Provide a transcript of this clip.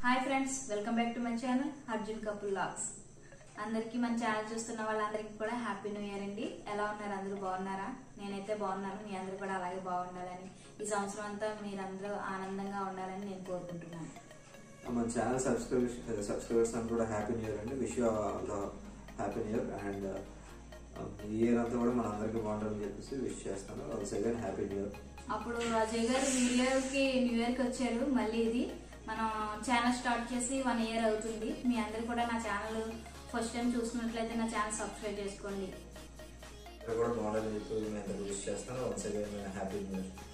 hi friends welcome back to my channel Arjun couple vlogs అందరికీ మన channel చూస్తున్న వాళ్ళందరికీ కూడా హ్యాపీ న్యూ ఇయర్ అండి ఎలా ఉన్నారు అందరూ బాగున్నారా నేనైతే బాగున్నాను మీ అందరూ కూడా అలాగే బాగుండాలని ఈ సంవత్సరం అంతా మీరందరూ ఆనందంగా ఉండాలని నేను కోరుకుంటున్నాను మన ఛానల్ సబ్స్క్రైబ్ సబ్స్క్రైబర్స్ అందరూ కూడా హ్యాపీ న్యూ ఇయర్ అండి wish you happy new year and ఈ ఇయర్ అంతా కూడా మన అందరికీ బాగుంటుందని చెప్పేసి విష్ చేస్తాను once again happy new year అప్పుడు అజయ్ గారు వీడియోకి న్యూ ఇయర్ కి వచ్చారు మళ్ళీ ఇది మనం ఛానల్ స్టార్ట్ చేసి వన్ ఇయర్ అవుతుంది మీ అందరు కూడా నా ఛానల్ ఫస్ట్ టైం చూసినట్లయితే నా ఛానల్ సబ్స్క్రైబ్ చేసుకోండి కూడా బాగుండాలని చెప్పి మీ అందరికీ విష్ చేస్తాను once again happy new year